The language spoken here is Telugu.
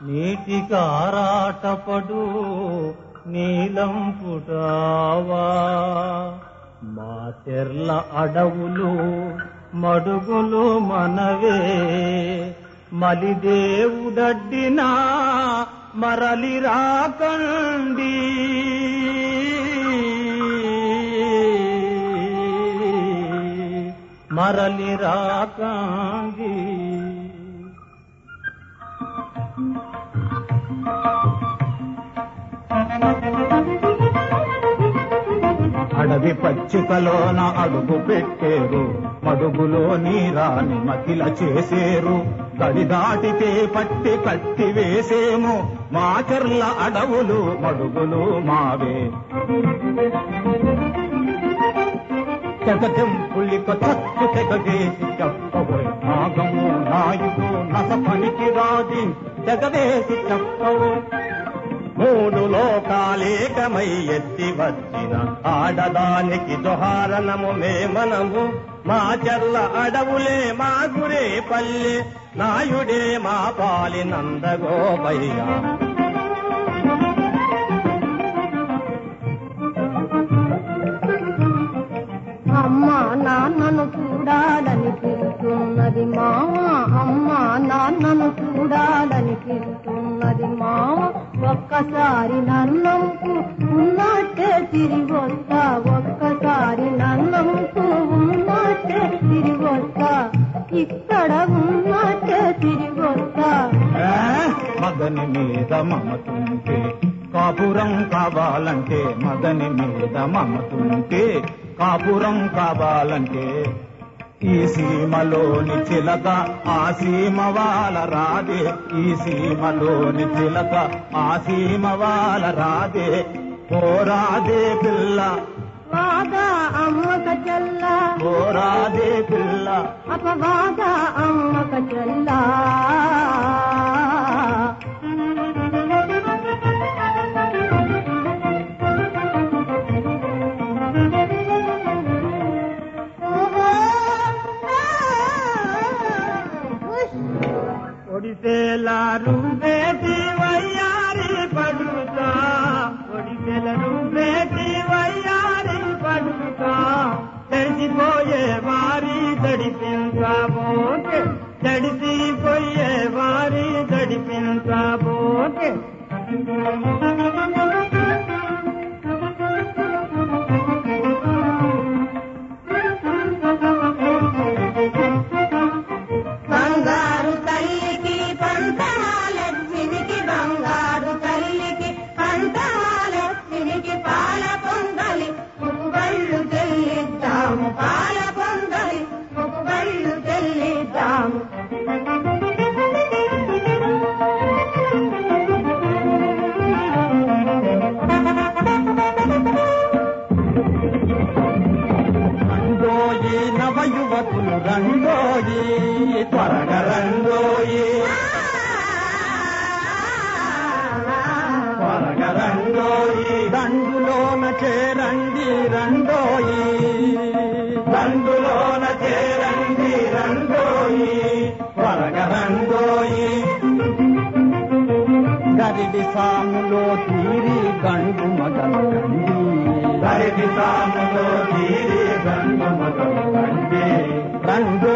నీటికి ఆరాటపడు నీలం పుటావా మా తెర్ల అడవులు మడుగులు మనవే మలిదేవుడడ్డినా మరలి రాకండి మరలి రాకండి అడవి పచ్చికలోన అడుగు పెట్టేరు మడుగులో నీరాని మకిల చేసేరు గడి దాటితే పట్టి కట్టి వేసేము మాచర్ల అడవులు మడుగులు మావే తెగదెంపులిక తత్తు తెగవేసి చెప్పబోయ్ నాగము నాయుడు నస పనికి రాది తెగవేసి చెప్పవు మూడు లోకాలేకమై ఎత్తి వచ్చిన ఆడదానికి జొహారణము మేమనము మా చెర్ల అడవులే మా గురే పల్లె నాయుడే మా పాలి నందగోపయ్య అమ్మ నాన్నను చూడాలని పిలుతున్నది మామ అమ్మ నాన్నను చూడాలని పిలుతున్నది మామ ఒక్కసారి నన్నంపు ఉన్నట్టే తిరిగి వస్తా ఒక్కసారి నన్నంపు ఉన్నట్టే తిరిగి వస్తా ఇక్కడ ఉన్నట్టే తిరిగి వస్తా ఏ? మగని మీద మమతుంటే కాపురం కావాలంటే మగని మీద మమతుంటే కాపురం కావాలంటే ఈ సీమలోని చిలక ఆ సీమ వాళ్ళ రాదే ఈ సీమలోని చిలక ఆ సీమ వాళ్ళ రాదే పోరాదే పిల్ల వాద అమ్మక చెల్ల పోరాదే పిల్ల అపవాద అమ్మక చెల్ల ఒడిసేలారు బేటి వయ్యారి పడుతా ఒడిసేలరు బేటి వయ్యారి పడుతా తడిసిపోయే వారి తడిపించబోకే తడిసిపోయే వారి తడిపించబోకే బంగారు తల్లికి పంటమాలక్ష్మికి బంగారు తల్లికి పంటమాలక్ష్మికి పాల పొంగలి ముక్కుబళ్ళు చెల్లిద్దాము పాల పొంగలి ముక్కుబళ్ళు చెల్లిద్దాము రంగోయి నవ యువకులు రంగోయి త్వరగా రంగోయి త్వరగా రంగోయి దండులోన చేరండి రంగోయి దండులోన చేరండి రంగోయి త్వరగా రంగోయి గరిడి సాములో తీరి గండు మొదలండి గరిడి సాములో తీరి గండు మొదలండి రంగు